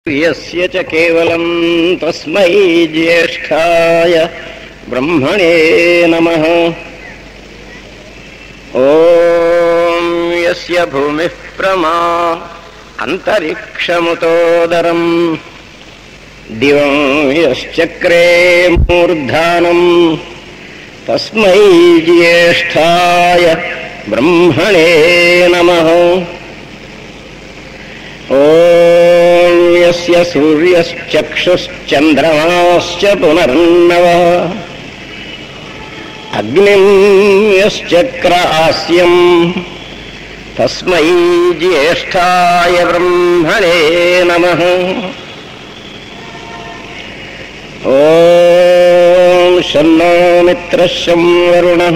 यस्य च केवलम् तस्मै ज्येष्ठाय ब्रह्मणे नमः ॐ यस्य भूमिः प्रमा अन्तरिक्षमुतोदरम् दिवं यश्चक्रे मूर्धानम् तस्मै ज्येष्ठाय ब्रह्मणे नमः ॐ यस्य सूर्यश्चक्षुश्चन्द्रमाश्च पुनर्नवः अग्निम् यश्चक्र आस्यम् तस्मै ज्येष्ठाय ब्रह्मणे नमः ॐ शन्नो मित्रः शं वरुणः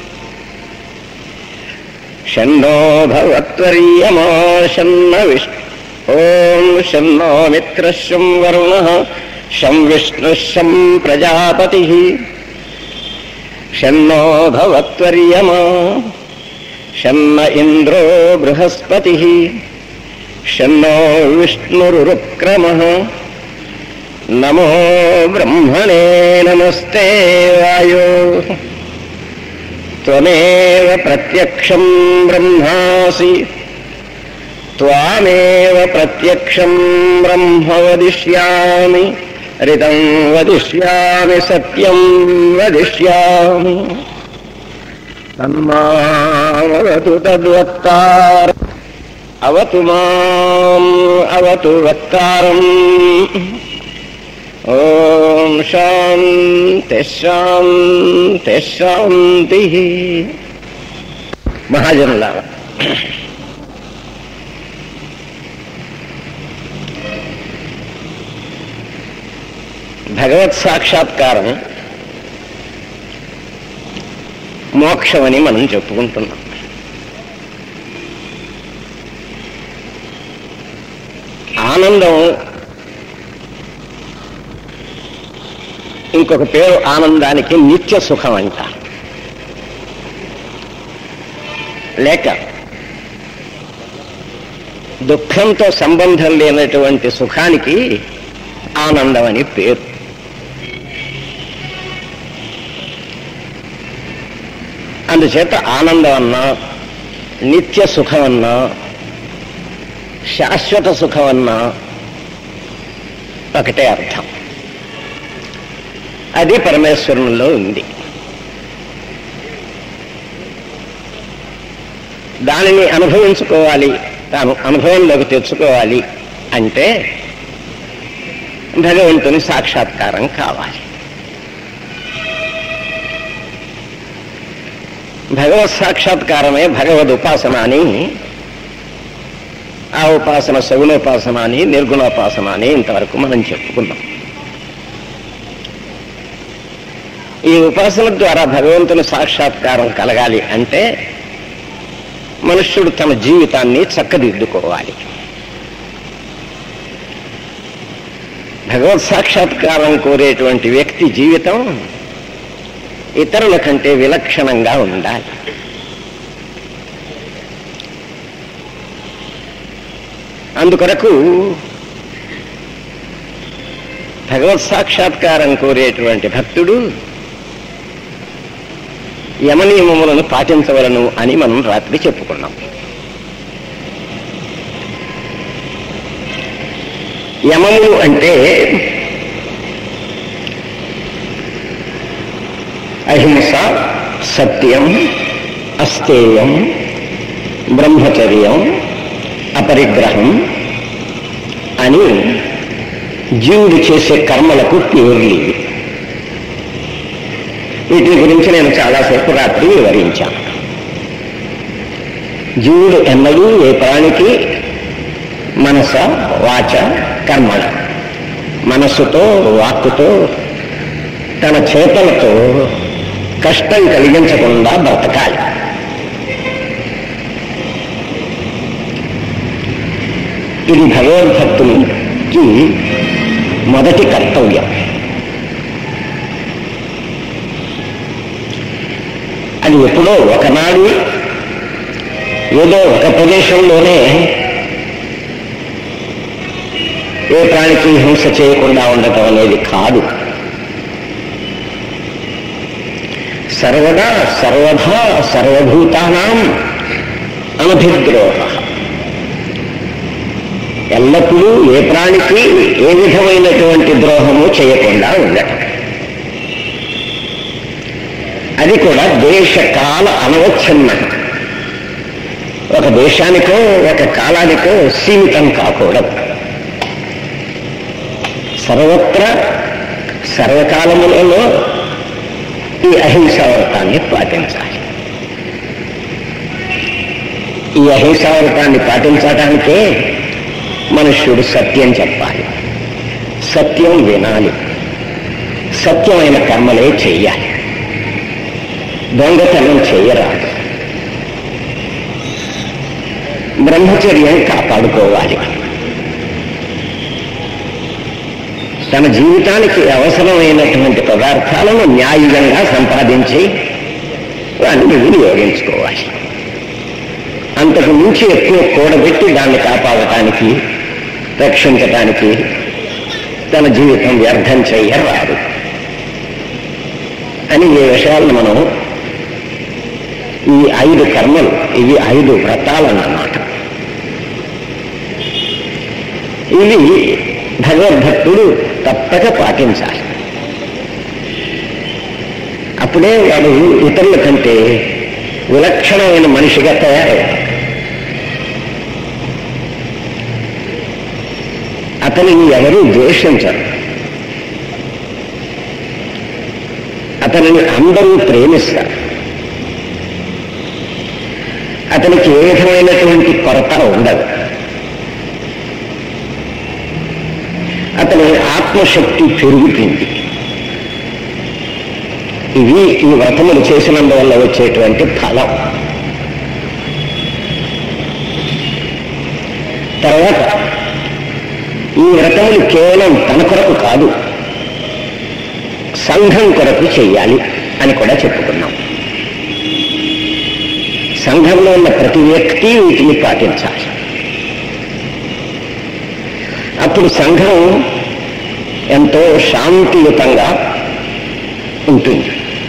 शन्नो भवत्वर्यमा शन्न विष्णु ॐ शन्नो मित्रः शं वरुणः शं विष्णुः शं प्रजापतिः शन्नो भवत्वर्यमा शन्न इन्द्रो बृहस्पतिः शन्नो विष्णुरुक्रमः नमो ब्रह्मणे नमस्ते वायो त्वमेव प्रत्यक्षम् ब्रह्मासि त्वामेव प्रत्यक्षम् ब्रह्म वदिष्यामि ऋतं वदिष्यामि सत्यम् वदिष्यामि तन्मामवतु तद्वक्तार अवतु माम् अवतु वक्तारम् ॐ శాంతి శాంతి శాంతి మహాజనులారా భగవత్ సాక్షాత్కారం మోక్షమని మనం చెప్పుకుంటున్నాం ఆనందం ఇంకొక పేరు ఆనందానికి నిత్య సుఖం అంట లేక దుఃఖంతో సంబంధం లేనటువంటి సుఖానికి ఆనందం అని పేరు అందుచేత ఆనందం అన్నా నిత్య సుఖం అన్నా శాశ్వత సుఖం అన్నా ఒకటే అర్థం అది పరమేశ్వరంలో ఉంది దానిని అనుభవించుకోవాలి తాను అనుభవంలోకి తెచ్చుకోవాలి అంటే భగవంతుని సాక్షాత్కారం కావాలి భగవత్ సాక్షాత్కారమే భగవద్ ఉపాసన అని ఆ ఉపాసన సగుణోపాసన అని నిర్గుణోపాసన అని ఇంతవరకు మనం చెప్పుకున్నాం ఈ ఉపాసన ద్వారా భగవంతుని సాక్షాత్కారం కలగాలి అంటే మనుష్యుడు తన జీవితాన్ని చక్కదిద్దుకోవాలి భగవత్ సాక్షాత్కారం కోరేటువంటి వ్యక్తి జీవితం ఇతరుల కంటే విలక్షణంగా ఉండాలి అందుకొరకు భగవత్ సాక్షాత్కారం కోరేటువంటి భక్తుడు యమనియమములను పాటించవలను అని మనం రాత్రి చెప్పుకున్నాం యమములు అంటే అహింస సత్యం అస్తేయం బ్రహ్మచర్యం అపరిగ్రహం అని జీవుడు చేసే కర్మలకు పేర్లు ఇవి వీటి గురించి నేను చాలాసేపు రాత్రి వివరించాను జీవుడు ఎన్నడూ ఏ ప్రాణికి మనస వాచ కర్మణ మనస్సుతో వాక్కుతో తన చేతలతో కష్టం కలిగించకుండా బ్రతకాలి ఇది భగవద్భక్తునికి మొదటి కర్తవ్యం అది ఎప్పుడో ఒకనాడు ఏదో ఒక ప్రదేశంలోనే ఏ ప్రాణికి హింస చేయకుండా ఉండటం అనేది కాదు సర్వదా సర్వధా సర్వభూతానాం అనభిద్రోహ ఎల్లప్పుడూ ఏ ప్రాణికి ఏ విధమైనటువంటి ద్రోహము చేయకుండా ఉండటం అది కూడా దేశకాల అనవచ్ఛిన్నం ఒక దేశానికో ఒక కాలానికో సీమితం కాకూడదు సర్వత్ర సర్వకాలములలో ఈ అహింసా వ్రతాన్ని పాటించాలి ఈ అహింసా వ్రతాన్ని పాటించడానికే మనుష్యుడు సత్యం చెప్పాలి సత్యం వినాలి సత్యమైన కర్మలే చెయ్యాలి దొంగతనం చెయ్యరాదు బ్రహ్మచర్యం కాపాడుకోవాలి తన జీవితానికి అవసరమైనటువంటి పదార్థాలను న్యాయంగా సంపాదించి వాటిని వినియోగించుకోవాలి అంతకు మించి ఎక్కువ కూడబెట్టి దాన్ని కాపాడటానికి రక్షించటానికి తన జీవితం వ్యర్థం చెయ్యరాదు అని ఈ విషయాలను మనం ఈ ఐదు కర్మలు ఇవి ఐదు వ్రతాలన్నమాట ఇవి భగవద్భక్తుడు తప్పక పాటించాలి అప్పుడే వాడు ఇతరుల కంటే విలక్షణమైన మనిషిగా తయారవుతాడు అతనిని ఎవరూ ద్వేషించరు అతనిని అందరూ ప్రేమిస్తారు అతనికి ఏ విధమైనటువంటి కొరత ఉండదు అతని ఆత్మశక్తి పెరుగుతుంది ఇవి ఈ వ్రతములు చేసినందువల్ల వచ్చేటువంటి ఫలం తర్వాత ఈ వ్రతములు కేవలం తన కొరకు కాదు సంఘం కొరకు చెయ్యాలి అని కూడా చెప్పుకున్నాం సంఘంలో ఉన్న ప్రతి వ్యక్తి వీటిని పాటించాలి అప్పుడు సంఘం ఎంతో శాంతియుతంగా ఉంటుంది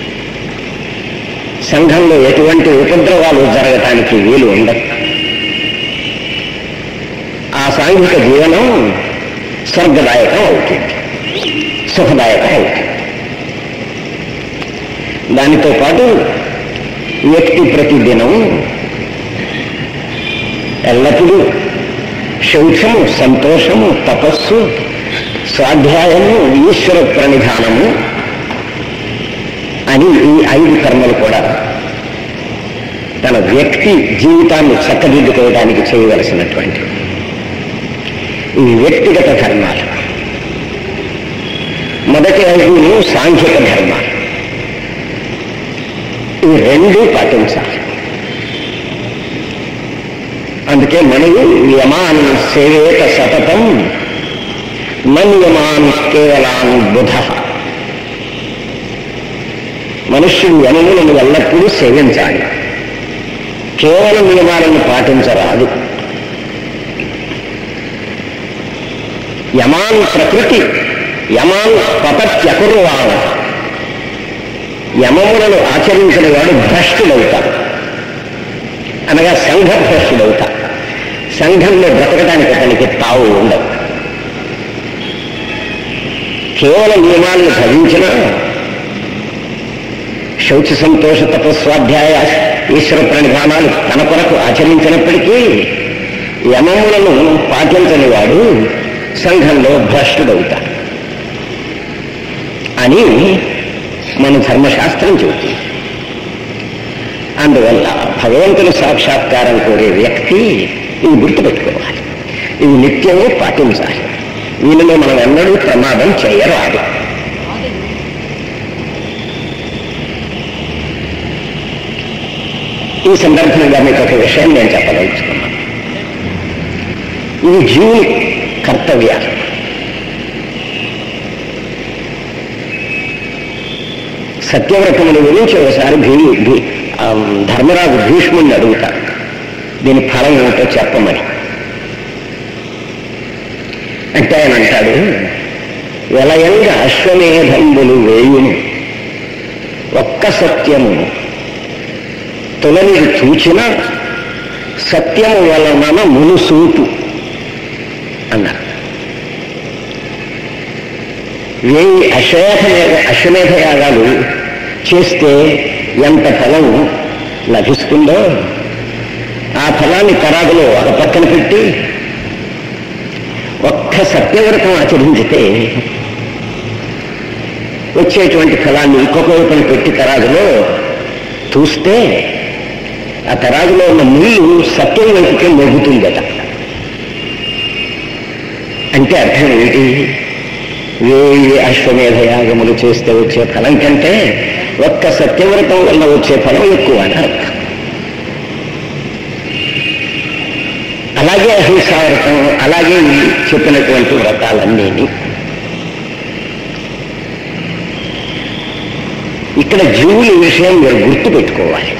సంఘంలో ఎటువంటి ఉపద్రవాలు జరగటానికి వీలు ఉండదు ఆ సాంఘిక జీవనం స్వర్గదాయకం అవుతుంది సుఖదాయకం అవుతుంది దానితో పాటు వ్యక్తి ప్రతిదినం ఎల్లప్పుడూ శౌచము సంతోషము తపస్సు స్వాధ్యాయము ఈశ్వర ప్రణిధానము అని ఈ ఐదు కర్మలు కూడా తన వ్యక్తి జీవితాన్ని చక్కదిద్దుకోవడానికి చేయవలసినటువంటి ఈ వ్యక్తిగత ధర్మాలు మొదటి ఐదును సాంఘిక ధర్మాలు ఇవి రెండు పాటించాలి అందుకే మనవి యమాన్ సేవేత సతతం మన్యమాన్ కేవలాన్ బుధ మనుష్యుడు యమములను ఎల్లప్పుడూ సేవించాలి కేవలం నియమాలను పాటించరాదు యమాన్ ప్రకృతి యమాన్ పతత్యకుర్వాణ యమములను ఆచరించిన వాడు భ్రష్టుడవుతాడు అనగా సంఘ భ్రష్టుడవుతాడు సంఘంలో బ్రతకడానికి అతనికి తావు ఉండదు కేవలం నియమాలను భజించిన శౌచ సంతోష తపస్వాధ్యాయ ఈశ్వర ప్రణిధానాలు తన కొరకు ఆచరించినప్పటికీ యమములను పాటించని వాడు సంఘంలో భ్రష్టుడవుతాడు అని మన ధర్మశాస్త్రం చెబుతుంది అందువల్ల భగవంతుని సాక్షాత్కారం కోరే వ్యక్తి ఇవి గుర్తుపెట్టుకోవాలి ఇవి నిత్యము పాటించాలి వీళ్ళలో మనం ఎన్నడూ ప్రమాదం చేయరాదు ఈ సందర్భంగా మీకు ఒక విషయం నేను చెప్పదలుచుకున్నాను ఇది జీవుని కర్తవ్యాలు సత్యవ్రతముల గురించి ఒకసారి భీ భీ ఆ, ధర్మరాజు భీష్ముడిని అడుగుతాడు దీని ఫలం ఏమిటో చెప్పమని అంటే ఆయన వెలయంగా అశ్వమేధంబులు వేయును ఒక్క సత్యము తొలని చూచిన సత్యము వలన మునుసూపు అన్నారు వేయి అశ్వేధ అశ్వమేధ యాగాలు చేస్తే ఎంత ఫలం లభిస్తుందో ఆ ఫలాన్ని తరాదులో ఒక పక్కన పెట్టి ఒక్క సత్యవ్రతం ఆచరించితే వచ్చేటువంటి ఫలాన్ని ఇంకొక వైపున పెట్టి తరాదులో చూస్తే ఆ తరాదులో ఉన్న నీళ్లు సత్యం వైపుకే మొగ్గుతుందట అంటే అర్థం ఏంటి వేయి అశ్వమేధ యాగములు చేస్తే వచ్చే ఫలం కంటే ఒక్క సత్యవ్రతం వల్ల వచ్చే ఫలం ఎక్కువ అని అర్థం అలాగే అహింసావ్రతం అలాగే ఈ చెప్పినటువంటి వ్రతాలన్నీ ఇక్కడ జీవుల విషయం మీరు గుర్తుపెట్టుకోవాలి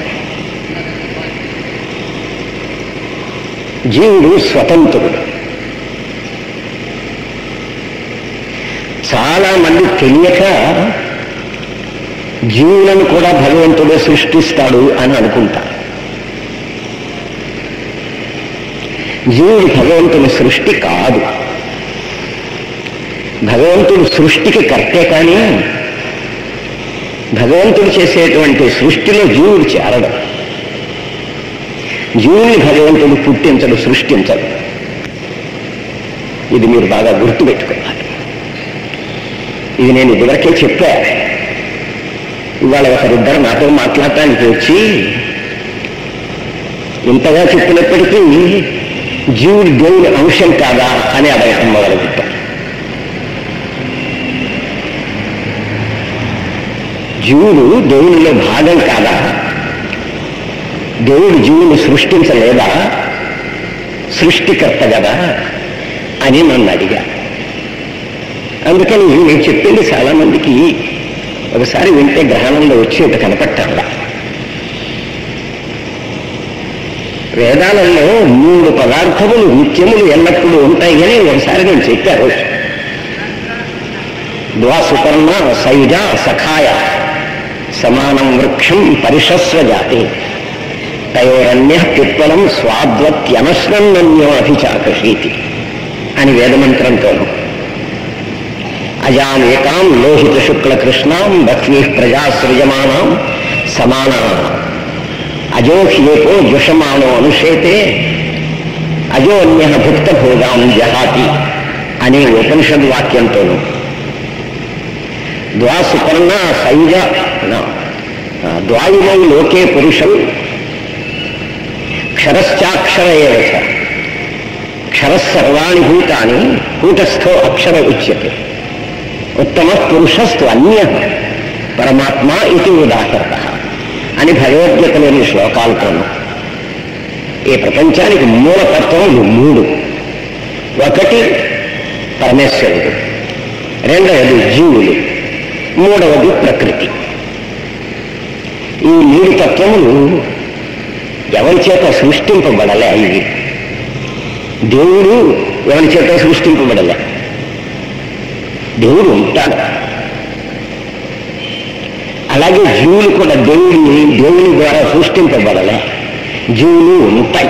జీవుడు స్వతంత్రుడు చాలా మంది తెలియక జీవులను కూడా భగవంతుడే సృష్టిస్తాడు అని అనుకుంటారు జీవుడు భగవంతుని సృష్టి కాదు భగవంతుడు సృష్టికి కర్తే కానీ భగవంతుడు చేసేటువంటి సృష్టిలో జీవుడు చేరడు జీవుని భగవంతుడు పుట్టించడు సృష్టించడు ఇది మీరు బాగా గుర్తుపెట్టుకోవాలి ఇది నేను ఇదివరకే చెప్పా ఇవాళ ఒకరిద్దరు నాతో మాట్లాడటానికి వచ్చి ఇంతగా చెప్పినప్పటికీ జీవుడు దేవుని అంశం కాదా అని అడగటం మొదలుపెట్టారు జీవుడు దేవునిలో భాగం కాదా దేవుడు జీవుని సృష్టించలేదా సృష్టికర్త కదా అని నన్ను అడిగా అందుకని నేను చెప్పింది చాలా మందికి ఒకసారి వింటే గ్రహణంలో వచ్చి కనపట్టాలా వేదాలలో మూడు పదార్థములు నిత్యములు ఎల్లప్పుడూ ఉంటాయి అని ఒకసారి నేను చెప్పారు ద్వాసుపర్ణ సైజ సఖాయ సమానం వృక్షం పరిషస్వ జాతి తయోరన్య పిప్పలం స్వాద్వత్యనశ్వన్నన్యో అభిచాకషీతి అని వేదమంత్రంతోను అజాం ఏకాం లోహిత శుక్ల కృష్ణాం లక్ష్మీ ప్రజా సృజమానాం సమానా అజోహ్యేకో జుషమానో అనుషేతే అజోన్య భుక్త భోగాం జహాతి అనే ఉపనిషద్ వాక్యంతోను ద్వాసుపర్ణ సైజ ద్వాయుమై లోకే పురుషం క్షరశ్చాక్షర ఏవచ క్షరసర్వాణి భూతాని కూటస్థో అక్షర ఉచ్యతే ఉత్తమ పురుషస్తు అన్య పరమాత్మ ఇది ఉదాహరణ అని భగవద్గీతలోని శ్లోకాలతోనూ ఈ ప్రపంచానికి మూలతత్వములు మూడు ఒకటి పరమేశ్వరుడు రెండవది జీవులు మూడవది ప్రకృతి ఈ మూడు తత్వములు ఎవరి చేత సృష్టింపబడలే ఇవి దేవుడు ఎవరి చేత సృష్టింపబడలే దేవుడు ఉంటాడు అలాగే జీవులు కూడా దేవుడిని దేవుని ద్వారా సృష్టింపబడలే జీవులు ఉంటాయి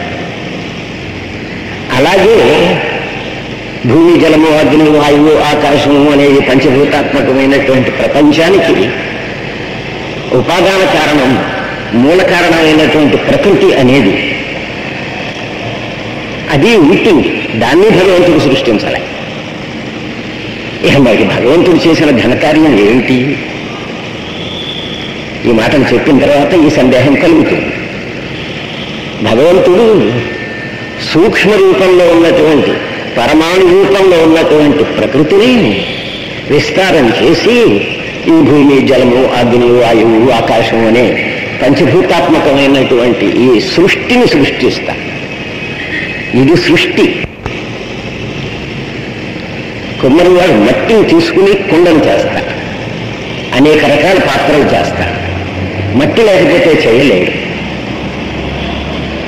అలాగే భూమి జలము అగ్ని వాయువు ఆకాశము అనేది పంచభూతాత్మకమైనటువంటి ప్రపంచానికి ఉపాదాన కారణం మూల కారణమైనటువంటి ప్రకృతి అనేది అది ఉంటుంది దాన్ని భగవంతుడు సృష్టించాలి ఇక మరి భగవంతుడు చేసిన ఘనకార్యం ఏమిటి ఈ మాటలు చెప్పిన తర్వాత ఈ సందేహం కలుగుతుంది భగవంతుడు సూక్ష్మ రూపంలో ఉన్నటువంటి పరమాణు రూపంలో ఉన్నటువంటి ప్రకృతిని విస్తారం చేసి ఈ భూమి జలము అగ్ని వాయువు ఆకాశం అనే పంచభూతాత్మకమైనటువంటి ఈ సృష్టిని సృష్టిస్తా ఇది సృష్టి కుమ్మరి వాడు మట్టిని తీసుకుని కుండను చేస్తాడు అనేక రకాల పాత్రలు చేస్తాడు మట్టి లేకపోతే చేయలేడు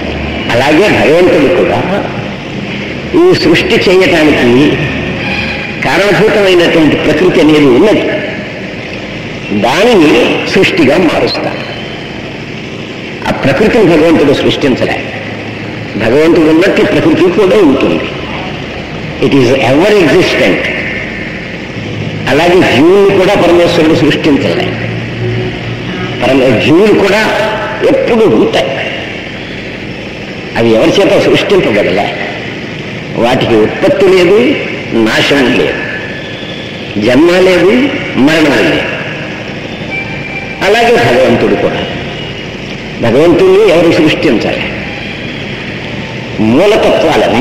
అలాగే భగవంతుడు కూడా ఈ సృష్టి చేయటానికి కారణభూతమైనటువంటి ప్రకృతి అనేది ఉన్నది దానిని సృష్టిగా మారుస్తారు ఆ ప్రకృతిని భగవంతుడు సృష్టించలే భగవంతుడు ఉన్నట్టు ప్రకృతి కూడా ఉంటుంది ఇట్ ఈజ్ ఎవర్ ఎగ్జిస్టెంట్ అలాగే జీవుల్ని కూడా పరమేశ్వరుడు సృష్టించలే పరమ జీవులు కూడా ఎప్పుడు ఉంటాయి అవి ఎవరి చేత సృష్టింపబడలే వాటికి ఉత్పత్తి లేదు నాశనం లేదు జన్మ లేదు మరణం లేదు అలాగే భగవంతుడు కూడా భగవంతుడిని ఎవరు సృష్టించాలి మూలతత్వాలవి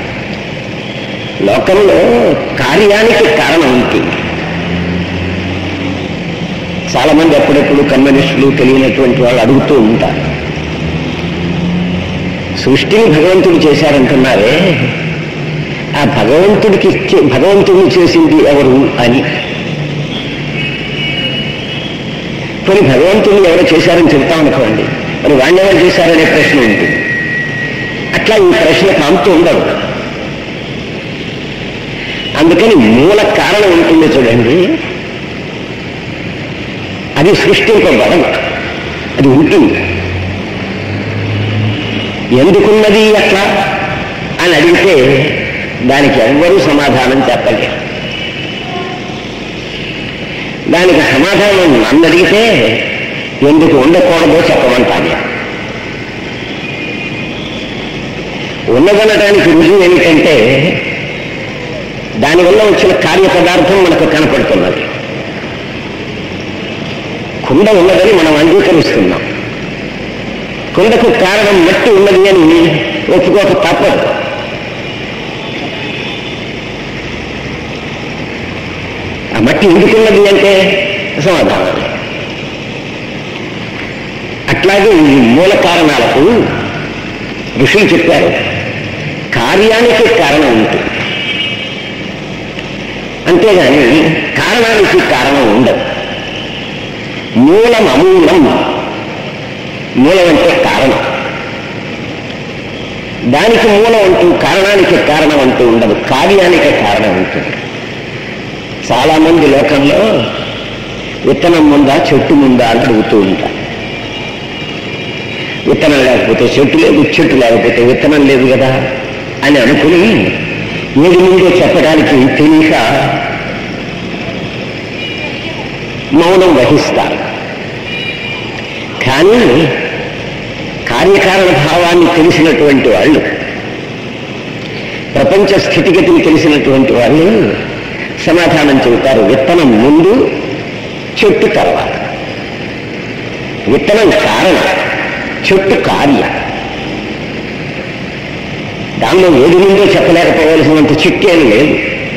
లోకంలో కార్యానికి కారణం ఉంటుంది చాలా మంది అప్పుడప్పుడు కమ్యూనిస్టులు తెలియనటువంటి వాళ్ళు అడుగుతూ ఉంటారు సృష్టిని భగవంతుడు చేశారంటున్నారే ఆ భగవంతుడికి ఇచ్చే భగవంతుడిని చేసింది ఎవరు అని కొన్ని భగవంతుడిని ఎవరు చేశారని చెబుతామనుకోండి మరి వాళ్ళు ఎవరు చేశారనే ప్రశ్న ఉంటుంది అట్లా ఈ ప్రశ్న కాంతూ ఉండదు అందుకని మూల కారణం ఉంటుంది చూడండి అది సృష్టింపబడదు అది ఉంటుంది ఎందుకున్నది అట్లా అని అడిగితే దానికి ఎవ్వరూ సమాధానం చెప్పలేరు దానికి సమాధానం నన్ను అడిగితే ఎందుకు ఉండకూడదో చెప్పమంటాను ఉన్నదనడానికి రుజువు ఏమిటంటే దానివల్ల వచ్చిన కార్యపదార్థం మనకు కనపడుతున్నది కుండ ఉన్నదని మనం అంగీకరిస్తున్నాం కుండకు కారణం మట్టి ఉన్నది అని ఒప్పుకోక తప్పదు ఆ మట్టి ఎందుకున్నది అంటే సమాధానం లేదు. అట్లాగే ఈ మూల కారణాలకు ఋషులు చెప్పారు కార్యానికి కారణం ఉంటుంది అంతేగాని కారణానికి కారణం ఉండదు మూలం అమూలం మూలం అంటే కారణం దానికి మూలం అంటూ కారణానికి కారణం అంటూ ఉండదు కార్యానికి కారణం ఉంటుంది చాలా మంది లోకంలో విత్తనం ముందా చెట్టు ముందా అని అడుగుతూ ఉంటారు విత్తనం లేకపోతే చెట్టు లేదు చెట్టు లేకపోతే విత్తనం లేదు కదా అని అనుకుని ఏది ముందో చెప్పడానికి తెలియక మౌనం వహిస్తారు కానీ కార్యకారణ భావాన్ని తెలిసినటువంటి వాళ్ళు ప్రపంచ స్థితిగతిని తెలిసినటువంటి వాళ్ళు సమాధానం చెబుతారు విత్తనం ముందు చెట్టు తర్వాత విత్తనం కారణం చెట్టు కార్య దానిలో ఏది ముందో చెప్పలేకపోవలసినంత చిట్టేం లేదు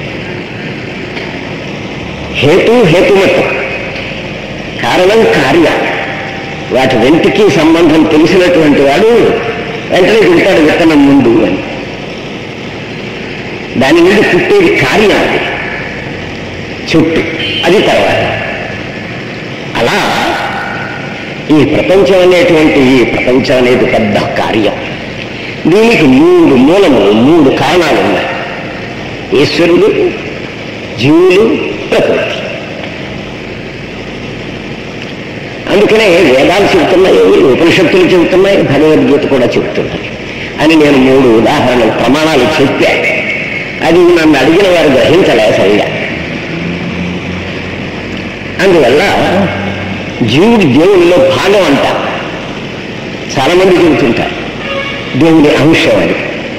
హేతు హేతుమత్వం కారణం కార్య వాటి వెంటికి సంబంధం తెలిసినటువంటి వాడు వెంటనే చెబుతాడు విత్తనం ముందు అని దాని నుండి పుట్టేది కార్యం అది చుట్టు అది తర్వాత అలా ఈ ప్రపంచం అనేటువంటి ఈ ప్రపంచం అనేది పెద్ద కార్యం దీనికి మూడు మూలములు మూడు కారణాలు ఉన్నాయి ఈశ్వరుడు జీవులు ప్రకృతి అందుకనే వేదాలు చెబుతున్నాయి ఉపనిషత్తులు చెబుతున్నాయి భగవద్గీత కూడా చెబుతున్నాయి అని నేను మూడు ఉదాహరణలు ప్రమాణాలు చెప్పా అది నన్ను అడిగిన వారు గ్రహించలే సరిగా అందువల్ల జీవుడు దేవుడిలో భాగం అంట చాలా మంది చెబుతుంటారు దేవుని అంశం అని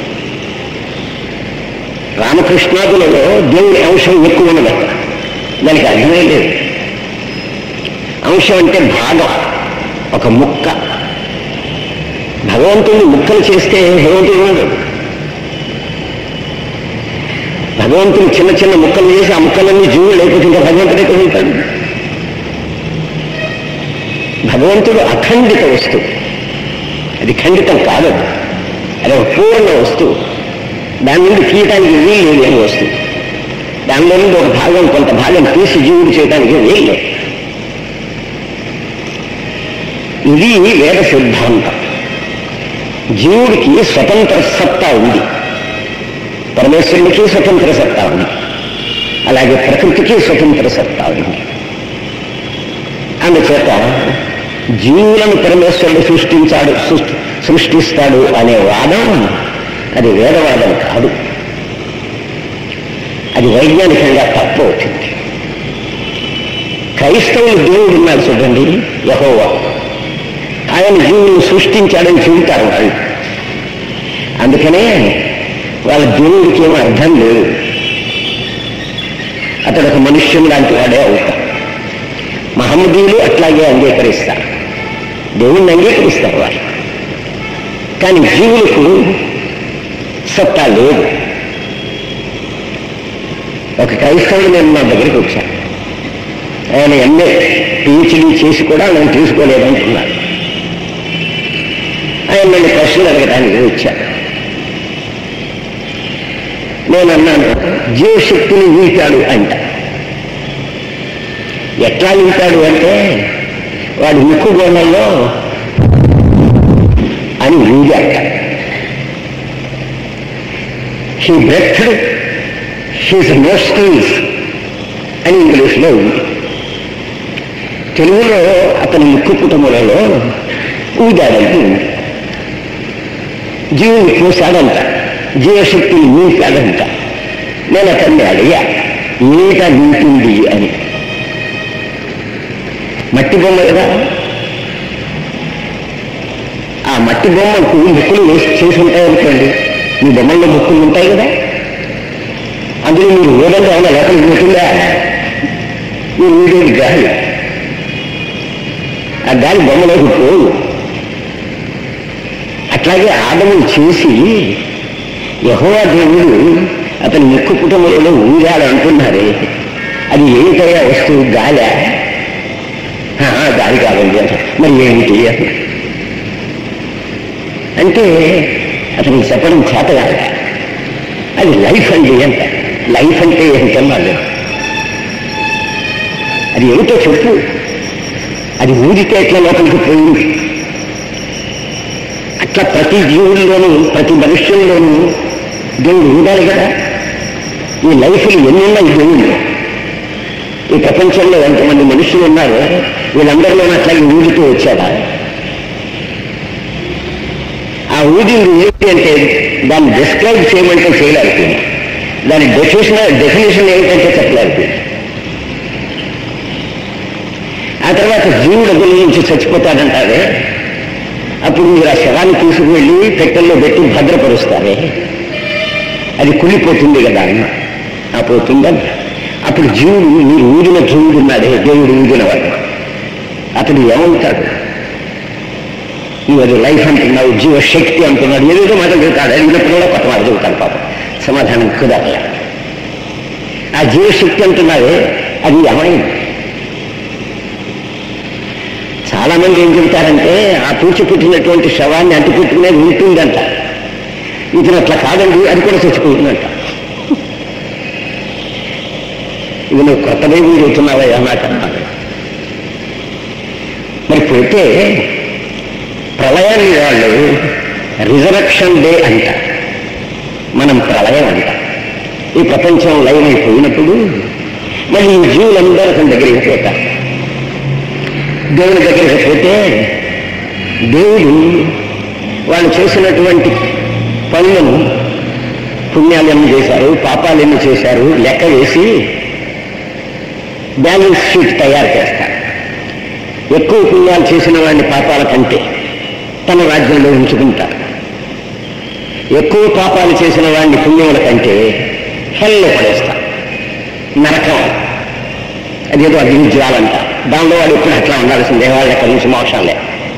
రామకృష్ణాదులలో దేవుని అంశం ఎక్కువ ఉన్నది అక్కడ దానికి అర్థమే లేదు అంశం అంటే భాగం ఒక ముక్క భగవంతుడిని ముక్కలు చేస్తే భగవంతుడు ఉండడు భగవంతుడు చిన్న చిన్న ముక్కలు చేసి ఆ ముక్కలన్నీ జీవులు లేకపోతే ఇంకా భగవంతుడే కదులుతాడు భగవంతుడు అఖండిత వస్తువు అది ఖండితం కాదు అది. అది ఒక పూర్ణ వస్తువు దాని నుండి తీయటానికి వీలు లేని వస్తువు దానిలో నుండి ఒక భాగం కొంత భాగం తీసి జీవుడు చేయడానికి వీలు లేదు ఇది వేద సిద్ధాంతం జీవుడికి స్వతంత్ర సత్తా ఉంది పరమేశ్వరుడికి స్వతంత్ర సత్తా ఉంది అలాగే ప్రకృతికి స్వతంత్ర సత్తా ఉంది అందుచేత జీవులను పరమేశ్వరుడు సృష్టించాడు సృష్టి సృష్టిస్తాడు అనే వాదం అది వేదవాదం కాదు అది వైజ్ఞానికంగా తప్పు అవుతుంది క్రైస్తవులు దేవుడు ఉన్నాడు చూడండి యహోవా ఆయన జీవులను సృష్టించాడని చెబుతారు వాళ్ళు అందుకనే వాళ్ళ దేవుడికి ఏమో అర్థం లేదు అతడు ఒక మనుష్యం లాంటి వాడే అవుతాడు మహమ్మదీయులు అట్లాగే అంగీకరిస్తారు దేవుణ్ణి అంగీకరిస్తారు వాళ్ళు కానీ జీవులకు సత్తా లేదు ఒక క్రైస్తవుడు నేను నా దగ్గరికి వచ్చాను ఆయన ఎంఏ పిహెచ్డీ చేసి కూడా నేను తీసుకోలేదంటున్నాడు ఆయన నన్ను ప్రశ్నలు అడగడానికి వచ్చాను నేను అన్నాను జీవశక్తిని వీటాడు అంట ఎట్లా వీటాడు అంటే వాడు ముక్కు గోళంలో అని వీడాట హీ బ్రెత్ హీస్ నోస్ట్రీస్ అని ఇంగ్లీష్లో ఉంది తెలుగులో అతని ముక్కు కుటుంబంలో ఊదాడంటే ఉంది జీవుని చూశాడంట జీవశక్తిని ఊపాడంట నేను అతన్ని అడిగా ఏట నింపింది అని మట్టి బొమ్మ కదా ఆ మట్టి బొమ్మకు ముక్కులు వేసి చేసి ఉంటాయి అనుకోండి మీ బొమ్మల్లో ముక్కులు ఉంటాయి కదా అందులో మీరు ఊరంగా ఏమైనా లోపలికి పోతుందా మీరు ఊడేది గాలి ఆ గాలి బొమ్మలోకి పోదు అట్లాగే ఆదములు చేసి యహోవా దేవుడు అతని ముక్కు కుటుంబంలో ఊరాడు అంటున్నారే అది ఏమిటయ్యా వస్తువు గాలి గాలి కాదండి అంట మరి ఏమిటి అని అంటే అతనికి చెప్పడం చేత కాదు అది లైఫ్ అండి అంట లైఫ్ అంటే ఏంటన్నాడు అది ఏమిటో చెప్పు అది ఊరితే ఎట్లా లోపలికి పోయింది అట్లా ప్రతి జీవుల్లోనూ ప్రతి మనుష్యుల్లోనూ దేవుడు ఉండాలి కదా ఈ లైఫ్లు ఎన్నున్నాయి దేవుళ్ళు ఈ ప్రపంచంలో ఎంతమంది మనుషులు ఉన్నారు వీళ్ళందరిలోనూ అట్లాగే ఊదితూ వచ్చాడా ఆ ఊది ఏంటి అంటే దాన్ని డిస్క్రైబ్ చేయమంటే చేయలేకపోయింది దాని డెఫినేషన్ డెఫినేషన్ ఏమిటంటే చెప్పలేకపోయింది ఆ తర్వాత జీవుడు అగ్ని నుంచి చచ్చిపోతాడంటారే అప్పుడు మీరు ఆ శవాన్ని తీసుకువెళ్ళి పెట్టెల్లో పెట్టి భద్రపరుస్తారే అది కుళ్ళిపోతుంది కదా అన్న ఆ పోతుందని అప్పుడు జీవుడు మీరు ఊదిన జీవుడు ఉన్నాడే దేవుడు ఊదిన వాడు అతడు ఏమవుతాడు నువ్వు అది లైఫ్ అంటున్నావు జీవశక్తి అంటున్నాడు ఏదేదో మాట చెబుతాడు అడిగినప్పుడు కూడా కొత్త మాట చెబుతాడు పాపం సమాధానం కుదరలే ఆ జీవశక్తి అంటున్నావే అది ఏమైంది చాలా మంది ఏం చెబుతారంటే ఆ పూచి పుట్టినటువంటి శవాన్ని అంటి పుట్టుకునేది ఉంటుందంట ఇతను అట్లా కాదండి అది కూడా చచ్చిపోతుందంట ఇది నువ్వు కొత్త బైబుల్ చెబుతున్నావా నాకన్నాడు మరి పోతే ప్రళయాన్ని వాళ్ళు రిజరక్షన్ డే అంట మనం ప్రళయం అంట ఈ ప్రపంచం లైవ్ అయిపోయినప్పుడు మళ్ళీ ఈ జీవులందరూ అతని దగ్గరికి పోతారు దేవుని దగ్గరికి పోతే దేవుడు వాళ్ళు చేసినటువంటి పనులను పుణ్యాలు ఎన్ని చేశారు పాపాలు ఎన్ని చేశారు లెక్క వేసి బ్యాలెన్స్ షీట్ తయారు చేస్తారు ఎక్కువ పుణ్యాలు చేసిన వాడిని పాపాల కంటే తన రాజ్యంలో ఉంచుకుంటారు ఎక్కువ పాపాలు చేసిన వాడిని పుణ్యముల కంటే హెల్లో పడేస్తారు నరకం అదేదో అగ్ని జ్వాలంట దానిలో వాడు ఎప్పుడు అట్లా ఉండాల్సిందే వాళ్ళ ఎక్కడి నుంచి మోక్షాలే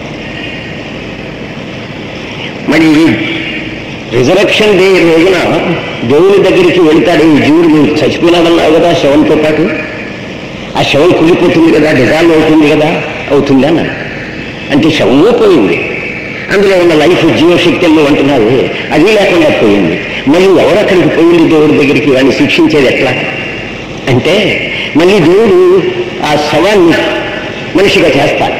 మరి రిజరక్షన్ డే రోజున దేవుని దగ్గరికి వెళ్తాడు ఈ జీవుడు మీరు చచ్చిపోయినాడన్నావు కదా శవంతో పాటు ఆ శవం కుళ్ళిపోతుంది కదా డిజాల్వ్ అవుతుంది కదా అవుతుంది అన్నాడు అంటే శవము పోయింది అందులో ఉన్న లైఫ్ జీవశక్తుల్లో అంటున్నారు అది లేకుండా పోయింది మళ్ళీ ఎవరు అక్కడికి పోయింది దేవుడి దగ్గరికి వాడిని శిక్షించేది ఎట్లా అంటే మళ్ళీ దేవుడు ఆ శవాన్ని మనిషిగా చేస్తాట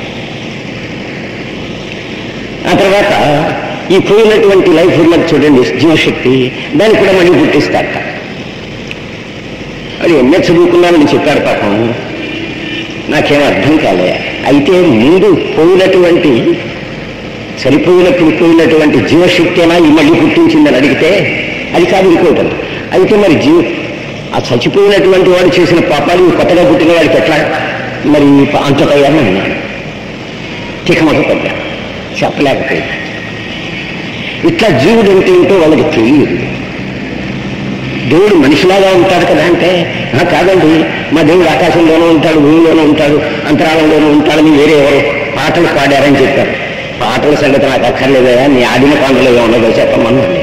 ఆ తర్వాత ఈ పోయినటువంటి లైఫ్ ఉన్నది చూడండి జీవశక్తి దాన్ని కూడా మళ్ళీ పుట్టిస్తాట అది ఎంఏ చదువుకున్నానని చెప్పాడు పాపం నాకేం అర్థం కాలే అయితే ముందు పోయినటువంటి సరిపోయినప్పుడు పోయినటువంటి జీవశక్తినా ఈ మళ్ళీ పుట్టించిందని అడిగితే అది కాదు ఇంకోటి అయితే మరి జీవ ఆ చచ్చిపోయినటువంటి వాడు చేసిన పాపాలు ఈ కొత్తగా పుట్టిన వాడికి ఎట్లా మరి అంతటయ్యాని అన్నాను తికమక పడ్డా చెప్పలేకపోయింది ఇట్లా జీవుడు అంటే ఏంటో వాళ్ళకి తెలియదు దేవుడు మనిషిలాగా ఉంటాడు కదా అంటే "ఆ, కాదండి మా దేవుడు ఆకాశంలోనూ ఉంటాడు భూమిలోనూ ఉంటాడు అంతరాలంలోనూ ఉంటాడని వేరే ఎవరు పాటలు పాడారని చెప్పారు పాటల సంగతి నాకు అక్కర్లేదా నీ ఆదిమ కాండలో ఉన్నదో చెప్పమన్నాను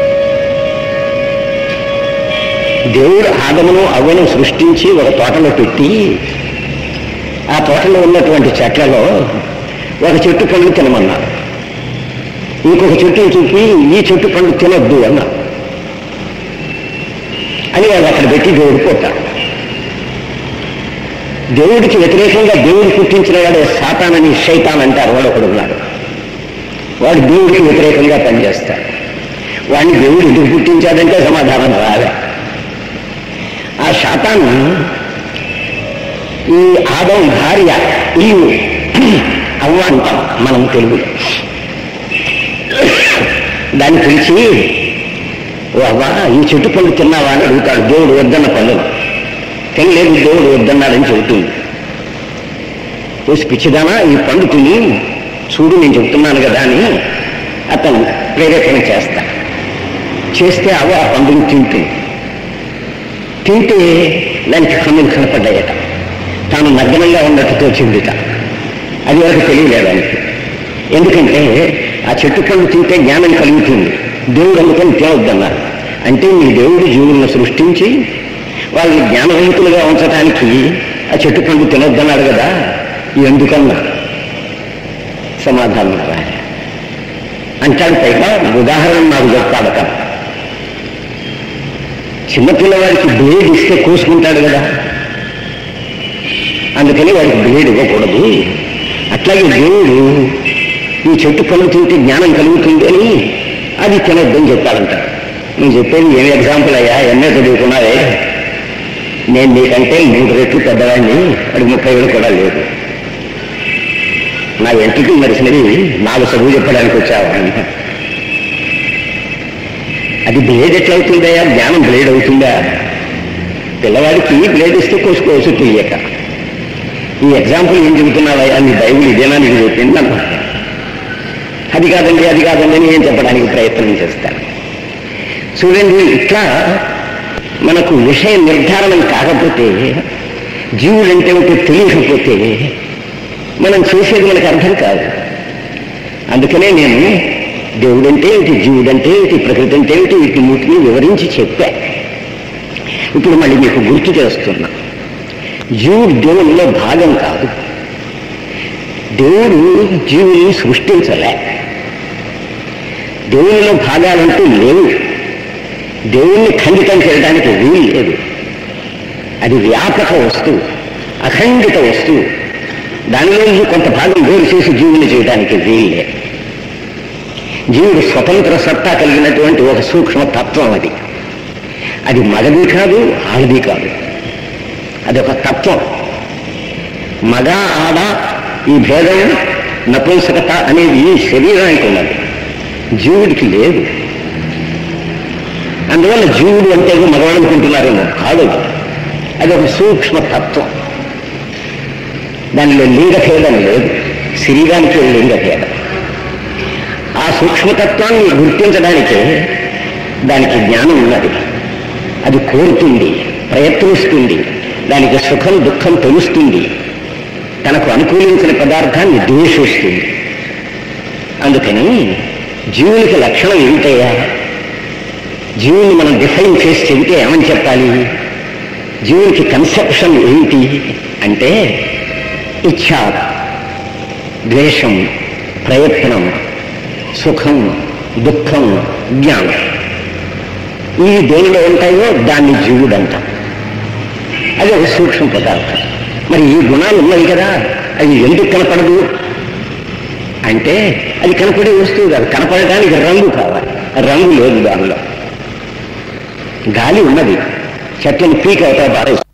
దేవుడు ఆదమును అవ్వను సృష్టించి ఒక తోటలో పెట్టి ఆ తోటలో ఉన్నటువంటి చెట్లలో ఒక చెట్టు పండు తినమన్నారు ఇంకొక చెట్టుని చూపి ఈ చెట్టు పండు తినొద్దు అన్నారు అని వాడు అక్కడ పెట్టి దేవుడు పోతాడు దేవుడికి వ్యతిరేకంగా దేవుడు పుట్టించిన వాడే సాతానని శైతాన్ అంటారు వాడు ఒకడు ఉన్నాడు వాడు దేవుడికి వ్యతిరేకంగా పనిచేస్తాడు వాడిని దేవుడు ఎందుకు పుట్టించాడంటే సమాధానం రాలే ఆ శాతాన్ని ఈ ఆదం భార్య ఈవు అవ్వ అంటాం మనం తెలుగులో దాన్ని పిలిచి ఓ అవ్వా ఈ చెట్టు పళ్ళు తిన్నావా అని అడుగుతాడు దేవుడు వద్దన్న పళ్ళు తినలేదు దేవుడు వద్దన్నాడని చెబుతుంది చూసి పిచ్చిదానా ఈ పండు తిని చూడు నేను చెబుతున్నాను కదా అని అతను ప్రేరేపణ చేస్తా చేస్తే అవ్వ ఆ పండుని తింటుంది తింటే దానికి కన్నులు కనపడ్డాయట తాను నగ్నంగా ఉన్నట్టు తోచిందిట అది వరకు తెలియలేదు దానికి ఎందుకంటే ఆ చెట్టు పండు తింటే జ్ఞానం కలుగుతుంది దేవుడు అందుకని తినవద్దన్నారు అంటే మీ దేవుడు జీవులను సృష్టించి వాళ్ళని జ్ఞానవంతులుగా ఉంచడానికి ఆ చెట్టు పండు తినొద్దన్నాడు కదా ఎందుకన్నా సమాధానం రాయ అంటాడు పైగా ఉదాహరణ నాకు చెప్తాడు కదా చిన్నపిల్లవాడికి బ్లేడ్ ఇస్తే కోసుకుంటాడు కదా అందుకని వాడికి బ్లేడ్ ఇవ్వకూడదు అట్లాగే దేవుడు ఈ చెట్టు పనులు తింటే జ్ఞానం కలుగుతుంది అని అది తినొద్దని చెప్పాడంట నేను చెప్పేది ఏం ఎగ్జాంపుల్ అయ్యా ఎన్నో చదువుకున్నావే నేను నీకంటే మూడు రెట్లు పెద్దవాడిని వాడికి ముప్పై ఏళ్ళు కూడా లేదు నా ఎంటికి మరిసినది నాలుగు చదువు చెప్పడానికి వచ్చావా అని అది బ్లేడ్ ఎట్లా అవుతుందయ్యా జ్ఞానం బ్లేడ్ అవుతుందా పిల్లవాడికి బ్లేడ్ ఇస్తే కోసుకోవచ్చు తెలియక ఈ ఎగ్జాంపుల్ ఏం చెబుతున్నావయ్యా నీ బైబుల్ ఇదేనా నీకు చెప్పింది అన్న అది కాదండి అది కాదండి అని ఏం చెప్పడానికి ప్రయత్నం చేస్తాను చూడండి ఇట్లా మనకు విషయ నిర్ధారణం కాకపోతే జీవుడంటే ఒకటి తెలియకపోతే మనం చేసేది మనకు అర్థం కాదు అందుకనే నేను దేవుడంటే ఏమిటి జీవుడంటే ఏమిటి ప్రకృతి అంటే ఏమిటి వీటి మూటిని వివరించి చెప్పా ఇప్పుడు మళ్ళీ మీకు గుర్తు చేస్తున్నా జీవుడు దేవునిలో భాగం కాదు దేవుడు జీవుని సృష్టించలే దేవునిలో భాగాలంటూ లేవు దేవుణ్ణి ఖండితం చేయడానికి వీలు లేదు అది వ్యాపక వస్తువు అఖండిత వస్తువు దానిలో నుంచి కొంత భాగం వేరు చేసి జీవుని చేయడానికి వీలు లేదు జీవుడు స్వతంత్ర సత్తా కలిగినటువంటి ఒక సూక్ష్మ తత్వం అది అది మగది కాదు ఆడది కాదు అది ఒక తత్వం మగ ఆడ ఈ భేదం నపుంసకత అనేది ఈ శరీరానికి ఉన్నది జీవుడికి లేదు అందువల్ల జీవుడు అంటే ఏదో మగవాడు అనుకుంటున్నారేమో కాదు అది. అది ఒక సూక్ష్మ తత్వం దానిలో లింగభేదం లేదు శరీరానికి లింగభేదం ఆ సూక్ష్మతత్వాన్ని గుర్తించడానికి దానికి జ్ఞానం ఉన్నది అది కోరుతుంది ప్రయత్నిస్తుంది దానికి సుఖం దుఃఖం తెలుస్తుంది తనకు అనుకూలించిన పదార్థాన్ని ద్వేషిస్తుంది అందుకని జీవునికి లక్షణం ఏమిటయ్యా జీవుని మనం డిఫైన్ చేసి చెబితే ఏమని చెప్పాలి జీవునికి కన్సెప్షన్ ఏమిటి అంటే ఇచ్ఛ ద్వేషం ప్రయత్నం సుఖం దుఃఖం జ్ఞానం ఇవి దేనిలో ఉంటాయో దాన్ని జీవుడు అంటాం అది ఒక సూక్ష్మ పదార్థం మరి ఈ గుణాలు ఉన్నాయి కదా అది ఎందుకు కనపడదు అంటే అది కనపడే వస్తువు కాదు కనపడడానికి రంగు కావాలి రంగు లేదు దానిలో గాలి ఉన్నది చెట్లను పీక్ అవుతా బారేసి